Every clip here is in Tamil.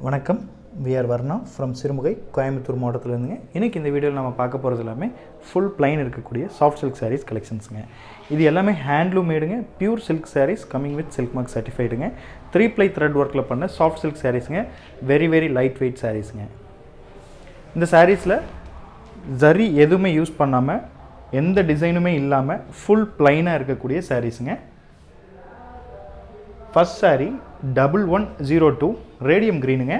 வணக்கம் we are Varna from Sirumugai Coimbatore மாவட்டத்திலேருந்துங்க இன்றைக்கி இந்த வீடியோவில் நம்ம பார்க்க போகிறது எல்லாமே ஃபுல் பிளைன் இருக்கக்கூடிய சாஃப்ட் சில்க் சாரீஸ் கலெக்ஷன்ஸுங்க இது எல்லாமே ஹேண்ட்லூம் மேடுங்க pure silk sarees coming with silk mark சர்டிஃபைடுங்க த்ரீ ப்ளை த்ரெட் ஒர்க்கில் பண்ண சாஃப்ட் சில்க் சாரீஸுங்க வெரி வெரி லைட் வெயிட் சாரீஸுங்க இந்த சாரீஸில் ஜரி எதுவுமே யூஸ் பண்ணாமல் எந்த டிசைனுமே இல்லாமல் ஃபுல் பிளைனாக இருக்கக்கூடிய சாரீஸுங்க first saree double one zero two radium க்ரீனுங்க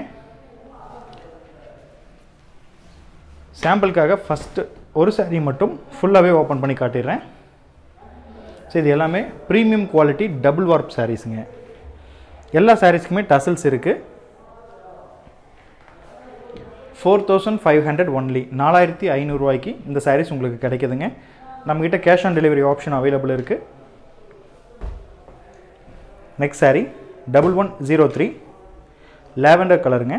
சாம்பிளுக்காக ஃபஸ்ட்டு ஒரு சாரீ மட்டும் ஃபுல்லாகவே ஓப்பன் பண்ணி காட்டிடுறேன் ஸோ இது எல்லாமே ப்ரீமியம் குவாலிட்டி டபுள் வார்ப் சாரீஸுங்க எல்லா சாரீஸ்க்குமே டசல்ஸ் இருக்குது four thousand five hundred only நாலாயிரத்தி ஐநூறுரூவாய்க்கு இந்த சாரீஸ் உங்களுக்கு கிடைக்குதுங்க நம்மக்கிட்ட cash on delivery option available இருக்குது next saree double one zero three lavender கலருங்க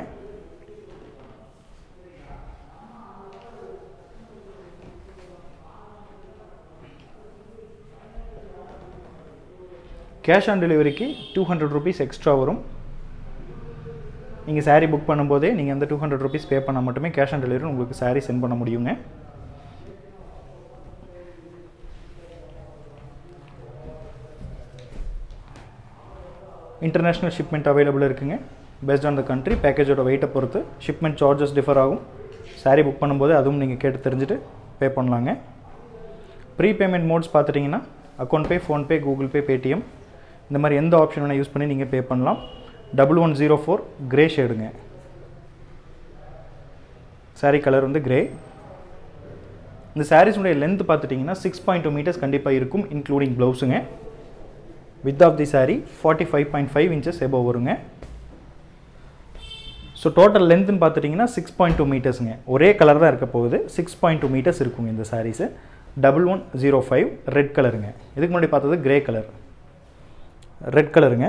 கேஷ் ஆன் டெலிவரிக்கு டூ ஹண்ட்ரட் ருபீஸ் எக்ஸ்ட்ரா வரும் நீங்கள் சாரீ புக் பண்ணும்போதே நீங்கள் அந்த டூ ஹண்ட்ரட் ருபீஸ் பே பண்ணால் மட்டுமே கேஷ் ஆன் டெலிவரி உங்களுக்கு சாரீ சென்ட் பண்ண முடியுங்க இன்டர்நேஷ்னல் ஷிப்மெண்ட் அவைலபிள் இருக்குங்க பேஸ்ட் ஆன் த கண்ட்ரி பேக்கேஜோட வெயிட்டை பொறுத்து ஷிப்மெண்ட் சார்ஜஸ் டிஃபர் ஆகும் சாரீ புக் பண்ணும்போது அதுவும் நீங்கள் கேட்டு தெரிஞ்சுட்டு பே பண்ணலாங்க ப்ரீ பேமெண்ட் மோட்ஸ் பார்த்துட்டிங்கன்னா account pay PhonePe Google Pay Paytm இந்த மாதிரி எந்த ஆப்ஷன் வேணால் யூஸ் பண்ணி நீங்கள் பே பண்ணலாம் double one zero four grey ஷேடுங்க சாரீ கலர் வந்து கிரே இந்த சாரீஸுடைய லென்த் பார்த்துட்டிங்கன்னா சிக்ஸ் பாயிண்ட் டூ மீட்டர்ஸ் கண்டிப்பாக இருக்கும் இன்க்ளூடிங் ப்ளவுஸுங்க width of the saree forty five point five inches எபோ வருங்க ஸோ டோட்டல் லென்த்துன்னு பார்த்துட்டிங்கன்னா சிக்ஸ் பாயிண்ட் டூ மீட்டர்ஸுங்க ஒரே கலர் தான் இருக்க போகுது சிக்ஸ் பாயிண்ட் டூ மீட்டர்ஸ் இருக்குங்க இந்த sarees double one zero five red கலருங்க இதுக்கு முன்னாடி பார்த்தது கிரே கலர் ரெட் கலருங்க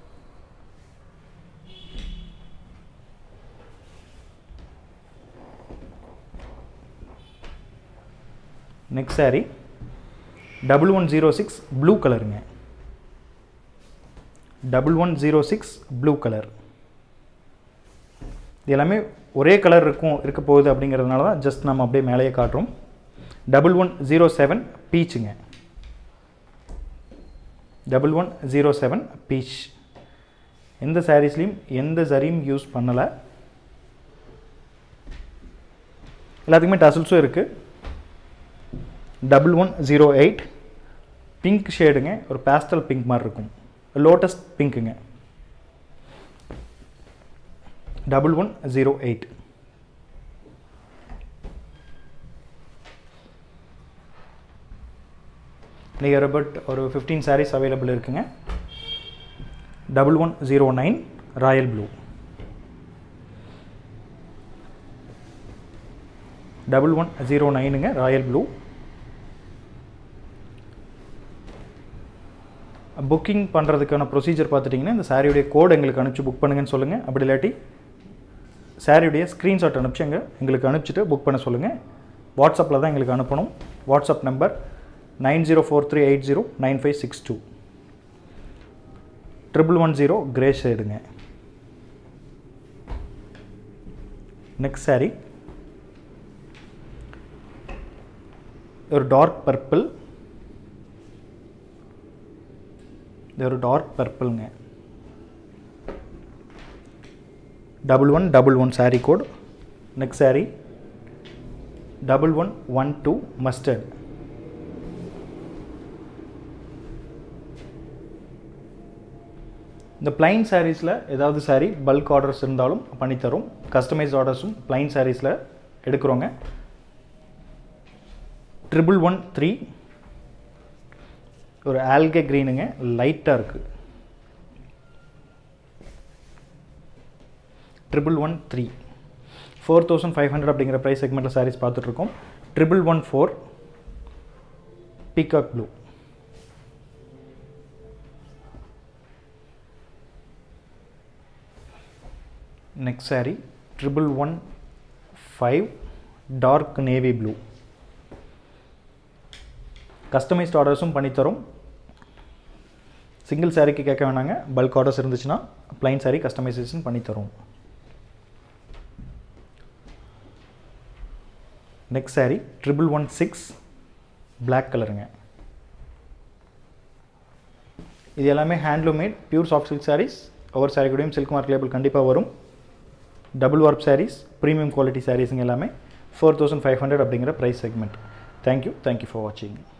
next saree double one zero six blue கலருங்க double one zero six blue colour இது எல்லாமே ஒரே கலர் இருக்கும் இருக்க போகுது அப்படிங்கிறதுனால தான் ஜஸ்ட் நம்ம அப்படியே மேலேயே காட்டுறோம் டபுள் ஒன் ஜீரோ செவன் பீச்சுங்க double one zero seven peach எந்த சாரீஸ்லேயும் எந்த சரியும் யூஸ் பண்ணலை எல்லாத்துக்குமே டசல்ஸும் இருக்குது double one zero eight pink ஷேடுங்க ஒரு பேஸ்டல் பிங்க் மாதிரி இருக்கும் லோட்டஸ் பிங்க்குங்க double one zero eight near about ஒரு ஃபிஃப்டீன் சாரீஸ் அவைலபிள் இருக்குங்க double one zero nine royal blue double one zero நைனுங்க ராயல் ப்ளூ புக்கிங் பண்ணுறதுக்கான ப்ரொசீஜர் பார்த்துட்டிங்கன்னா இந்த சாரியுடைய கோட் எங்களுக்கு அனுப்பிச்சு புக் பண்ணுங்கன்னு சொல்லுங்கள் அப்படி இல்லாட்டி சாரியுடைய ஸ்க்ரீன்ஷாட் அனுப்பிச்சு எங்கள் எங்களுக்கு அனுப்பிச்சிட்டு புக் பண்ண சொல்லுங்கள் வாட்ஸ்அப்பில் தான் எங்களுக்கு அனுப்பணும் WhatsApp number nine zero four three eight zero nine five six two triple one zero grey ஷேடுங்க நெக்ஸ்ட் சாரி ஒரு டார்க் பர்பிள் இது ஒரு டார்க் பர்பிள்ங்க double one double one saree code next saree double one one two mustard இந்த பிளைன் சாரீஸில் ஏதாவது சாரீ பல்க் ஆர்டர்ஸ் இருந்தாலும் பண்ணித்தரும் கஸ்டமைஸ் ஆர்டர்ஸும் பிளைன் சாரீஸில் எடுக்கிறோங்க ட்ரிபிள் ஒன் த்ரீ ஒரு ஆல்கே க்ரீனுங்க லைட்டாக இருக்குது triple one three four thousand five hundred அப்படிங்கிற ப்ரைஸ் செக்மெண்ட்டில் சாரீஸ் பார்த்துட்ருக்கோம் triple one four peacock blue next saree triple one five dark navy blue customised ஆர்டர்ஸும் பண்ணித்தரோம் சிங்கிள் சாரீக்கு கேட்க வேணாங்க பல்க் ஆர்டர்ஸ் இருந்துச்சுன்னா ப்ளைன் சாரீ கஸ்டமைசேஷன் பண்ணி தருவோம் next saree triple one six black கலருங்க இது எல்லாமே handloom made pure soft silk sarees ஒவ்வொரு சாரீ கூடயும் சில்க் மார்க் லேபிள் கண்டிப்பாக வரும் double warp sarees premium quality சாரீஸுங்க எல்லாமே ஃபோர் தௌசண்ட் ஃபைவ் ஹண்ட்ரட் அப்படிங்கிற price segment thank you thank you for வாட்சிங்